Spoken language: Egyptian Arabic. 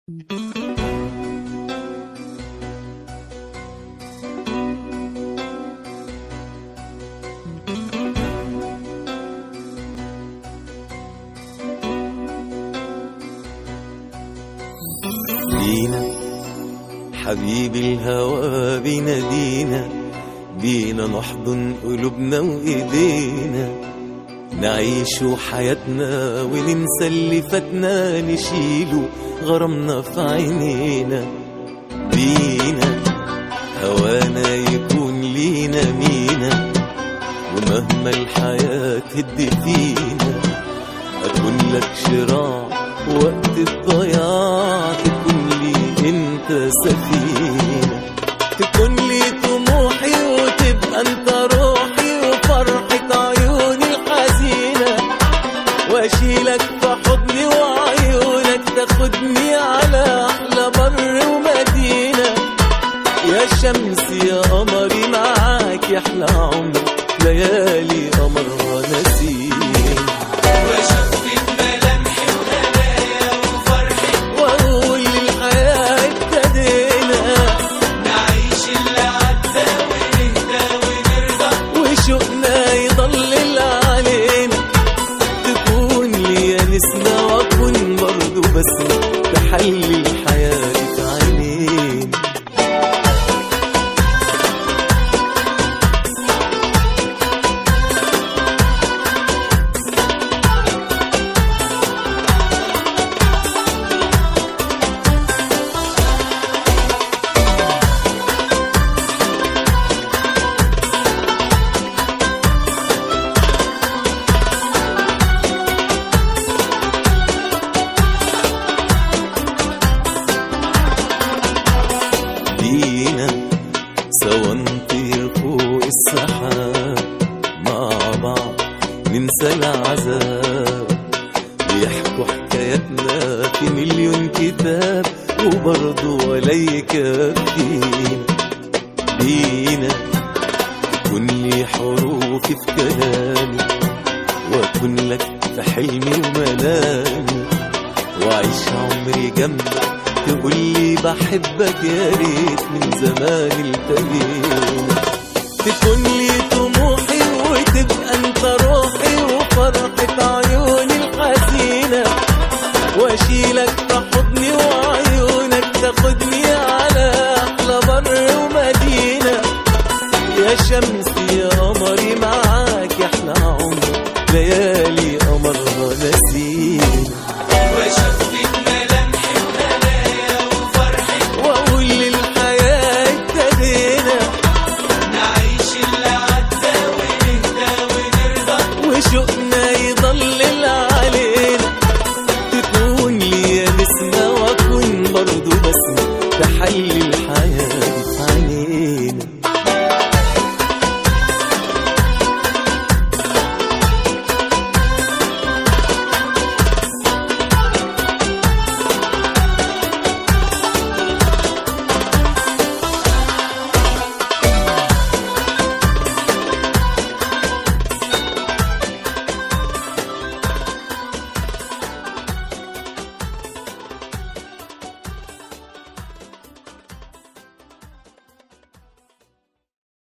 بينا حبيب الهوى بينادينا بينا نحضن قلوبنا وايدينا نعيش حياتنا وننسى اللي فاتنا نشيله غرامنا في عينينا بينا هوانا يكون لينا مينا ومهما الحياة تدي فينا أكون لك شراع وقت الضياع تكون لي انت سفينة تكون لي طموحي وتبقى انت روحي وفرحة عيوني الحزينة واشيلك في حضني وعيونك تاخدني على احلى بر ومدينة يا شمس يا قمري معاك يحلى عمري ليالي قمرها نسيم واقول للحياة ابتدينا وشوقنا يضلل علينا تكون لي نسمة واكون برضو بسمة تحلي الحياة في عينين بينا سوا نطير فوق السحاب مع بعض ننسى العذاب بيحكوا حكاياتنا في مليون كتاب وبرضه ولا يكفينا بينا تكون لي حروفي في كلامي واكون لك في حلمي ومنامي واعيش عمري جنبك تقول لي بحبك يا ريت من زمان التقينا تكون لي طموحي وتبقى انت روحي وفرحة عيوني الحزينة واشيلك في حضني وعيونك تاخدني على احلى بر ومدينة يا شمس